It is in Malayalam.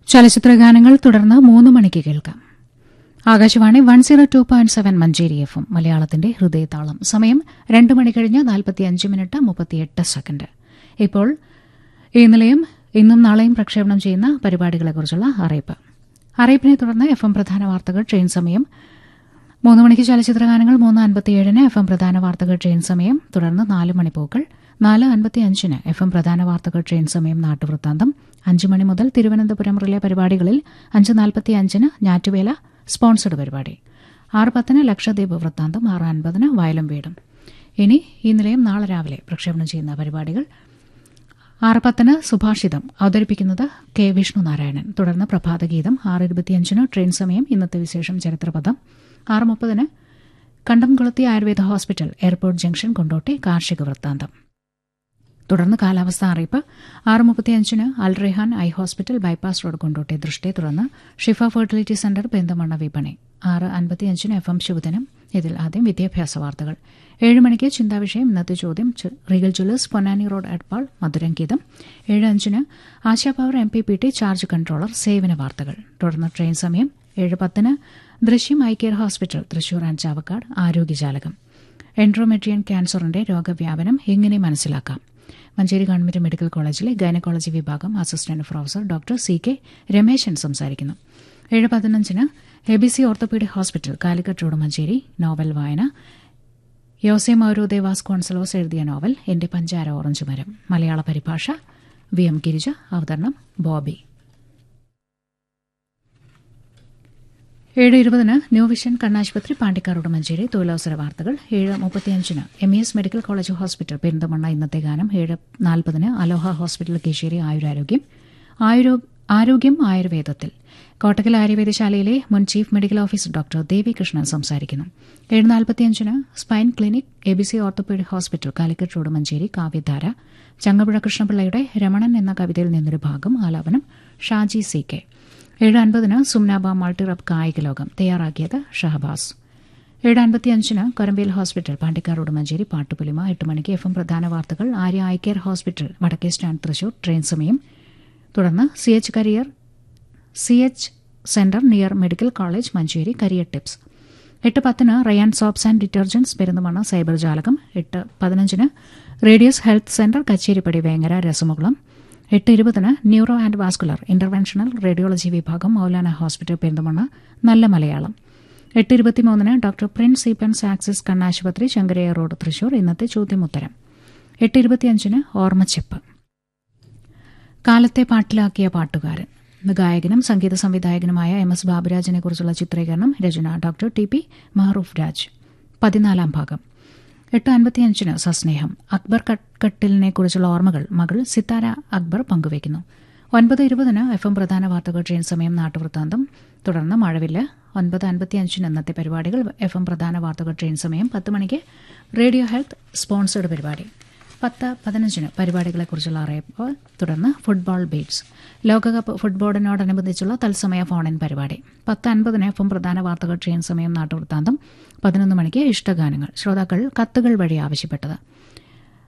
ചലച്ചിത്ര ഗാനങ്ങൾ തുടർന്ന് മൂന്ന് മണിക്ക് കേൾക്കാം Akashvani one zero two point seven Manjeri F M മലയാളത്തിന്റെ ഹൃദയതാളം സമയം രണ്ട് മണി കഴിഞ്ഞ് നാൽപ്പത്തിയഞ്ച് മിനിറ്റ് മുപ്പത്തിയെട്ട് സെക്കൻഡ് ഇപ്പോൾ ഈ നിലയം ഇന്നും നാളെയും പ്രക്ഷേപണം ചെയ്യുന്ന പരിപാടികളെക്കുറിച്ചുള്ള അറിയിപ്പ് അറിയിപ്പിനെ തുടർന്ന് എഫ് എം പ്രധാന വാർത്തകൾ ട്രെയിൻ സമയം മൂന്ന് മണിക്ക് ചലച്ചിത്ര ഗാനങ്ങൾ മൂന്ന് അൻപത്തിയേഴിന് എഫ് എം പ്രധാന വാർത്തകൾ ട്രെയിൻ സമയം തുടർന്ന് നാല് മണിപ്പൂക്കൾ നാല് അൻപത്തിയഞ്ചിന് എഫ് എം പ്രധാന വാർത്തകൾ ട്രെയിൻ സമയം നാട്ടുവൃത്താന്തം അഞ്ച് മണി മുതൽ തിരുവനന്തപുരം റിലേ പരിപാടികളിൽ അഞ്ച് നാൽപ്പത്തിയഞ്ചിന് ഞാറ്റുവേല സ്പോൺസർഡ് പരിപാടി ആറ് പത്തിന് ലക്ഷദ്വീപ് വൃത്താന്തം ആറ് അൻപതിന് വയലും വീടും ഇനി ഈ നിലയം നാളെ രാവിലെ പ്രക്ഷേപണം ചെയ്യുന്ന പരിപാടികൾ ആറ് പത്തിന് സുഭാഷിതം അവതരിപ്പിക്കുന്നത് കെ വിഷ്ണുനാരായണൻ തുടർന്ന് പ്രഭാതഗീതം ആറ് ഇരുപത്തിയഞ്ചിന് ട്രെയിൻ സമയം ഇന്നത്തെ വിശേഷം ചരിത്രപദം ആറ് മുപ്പതിന് Kandamkulathi Ayurveda hospital airport junction Kondotty കാർഷിക വൃത്താന്തം തുടർന്ന് കാലാവസ്ഥ അറിയിപ്പ് ആറ് മുപ്പത്തിയഞ്ചിന് Alrehan eye hospital bypass road Kondotty ദൃഷ്ടി തുടർന്ന് ഷിഫ ഫെർട്ടിലിറ്റി സെന്റർ പെന്തമണ്ണ വിപണി ആറ് അൻപത്തിയഞ്ചിന് എഫ് എം ശുഭദിനം ഇതിൽ ആദ്യം വിദ്യാഭ്യാസ വാർത്തകൾ ഏഴ് മണിക്ക് ചിന്താവിഷയം ഇന്നത്തെ ചോദ്യം ചു- regal jewellers Ponnani road Edappal മധുരംഗീതം ഏഴ് അഞ്ചിന് Asha power M P P T charge controller സേവന വാർത്തകൾ തുടർന്ന് ട്രെയിൻ സമയം ഏഴ് പത്തിന് ദൃശ്യം eye care hospital Thrissur and Chavakkad ആരോഗ്യജാലകം എൻഡ്രോമെട്രിയൻ ക്യാൻസറിന്റെ രോഗവ്യാപനം എങ്ങനെ മനസ്സിലാക്കാം മഞ്ചേരി ഗവൺമെന്റ് മെഡിക്കൽ കോളേജിലെ ഗൈനക്കോളജി വിഭാഗം assistant professor doctor C K Rameshan സംസാരിക്കുന്നു ഏഴ് പതിനഞ്ചിന് A B C orthopaedic hospital Calicut road Manjeri novel വായന യോസെ മൗരോ ദേവാസ് കോൺസലോസ് എഴുതിയ നോവൽ എന്റെ പഞ്ചാര ഓറഞ്ച് മരം മലയാള പരിഭാഷ വി എം ഗിരിജ അവതരണം ബോബി ഏഴ് ഇരുപതിന് ന്യൂ വിഷൻ കണ്ണാശുപത്രി പാണ്ടിക്കാറോട് മഞ്ചേരി തൊഴിലവസര വാർത്തകൾ ഏഴ് മുപ്പത്തിയഞ്ചിന് M E S medical college hospital Perinthalmanna ഇന്നത്തെ ഗാനം ഏഴ് നാൽപ്പതിന് അലോഹ ഹോസ്പിറ്റൽ കീശേരി ആയുരാരോഗ്യം ആയുരോ- ആരോഗ്യം ആയുർവേദത്തിൽ കോട്ടക്കൽ ആയുർവേദശാലയിലെ മുൻ chief medical officer doctor Devi Krishnan സംസാരിക്കുന്നു ഏഴ് നാൽപ്പത്തിയഞ്ചിന് spine clinic A B C orthopaedic hospital Calicut road Manjeri കാവ്യധാര ചങ്ങമ്പുഴ കൃഷ്ണപിള്ളയുടെ രമണൻ എന്ന കവിതയിൽ നിന്നൊരു ഭാഗം ആലാപനം ഷാജി സി കെ ഏഴ് അൻപതിന് സുംനാബ മൾട്ടിറബ് കായിക ലോകം തയ്യാറാക്കിയത് ഷഹബാസ് ഏഴ് അൻപത്തിയഞ്ചിന് കൊരമ്പേൽ ഹോസ്പിറ്റൽ പാണ്ടിക്കാറോട് മഞ്ചേരി പാട്ടുപുലിമ എട്ട് മണിക്ക് എഫ് എം പ്രധാന വാർത്തകൾ ആര്യ ഐ കെയർ ഹോസ്പിറ്റൽ വടക്കേ സ്റ്റാൻഡ് തൃശൂർ ട്രെയിൻ സമയം തുടർന്ന് C H career C H centre near medical college Manjeri career tips എട്ട് പത്തിന് Rayan soaps and detergents Perinthalmanna cyber ജാലകം എട്ട് പതിനഞ്ചിന് radius health centre Kacheripadi Vengara രസമുകുളം എട്ട് ഇരുപതിന് neuro and vascular interventional radiology വിഭാഗം മൗലാന ഹോസ്പിറ്റൽ പെരുന്തമണ്ണ നല്ല മലയാളം എട്ട് ഇരുപത്തിമൂന്നിന് ഡോക്ടർ പ്രിൻസ് ഈപ്പൻസ് ആക്സിസ് കണ്ണാശുപത്രി ശങ്കരയ്യ റോഡ് തൃശൂർ ഇന്നത്തെ ചോദ്യമുത്തരം എട്ട് ഇരുപത്തിയഞ്ചിന് ഓർമ്മച്ചെപ്പ് കാലത്തെ പാട്ടിലാക്കിയ പാട്ടുകാരൻ ഇന്ന് ഗായകനും സംഗീത സംവിധായകനുമായ എം എസ് ബാബുരാജിനെ കുറിച്ചുള്ള ചിത്രീകരണം രചന doctor T P Mahroof Raj പതിനാലാം ഭാഗം എട്ട് അൻപത്തിയഞ്ചിന് സസ്നേഹം അക്ബർ കട്കട്ടിലിനെ കുറിച്ചുള്ള ഓർമ്മകൾ മകൾ സിത്താര അക്ബർ പങ്കുവയ്ക്കുന്നു ഒൻപത് ഇരുപതിന് എഫ് എം പ്രധാന വാർത്തകൾ ട്രെയിൻ സമയം നാട്ടുവൃത്താന്തം തുടർന്ന് മഴവില്ല ഒൻപത് അൻപത്തിയഞ്ചിന് ഇന്നത്തെ പരിപാടികൾ എഫ് എം പ്രധാന വാർത്തകൾ ട്രെയിൻ സമയം പത്ത് മണിക്ക് റേഡിയോ ഹെൽത്ത് സ്പോൺസേഡ് പരിപാടി പത്ത് പതിനഞ്ചിന് പരിപാടികളെക്കുറിച്ചുള്ള അറിയിപ്പ് തുടർന്ന് ഫുട്ബോൾ ബീറ്റ്സ് ലോകകപ്പ് ഫുട്ബോളിനോടനുബന്ധിച്ചുള്ള തത്സമയ ഫോൺ ഇൻ പരിപാടി പത്ത് അൻപതിന് എഫും പ്രധാന വാർത്തകൾ ട്രെയിൻ സമയം നാട്ടുവൃത്താന്തം പതിനൊന്ന് മണിക്ക് ഇഷ്ടഗാനങ്ങൾ ശ്രോതാക്കൾ കത്തുകൾ വഴി ആവശ്യപ്പെട്ടത്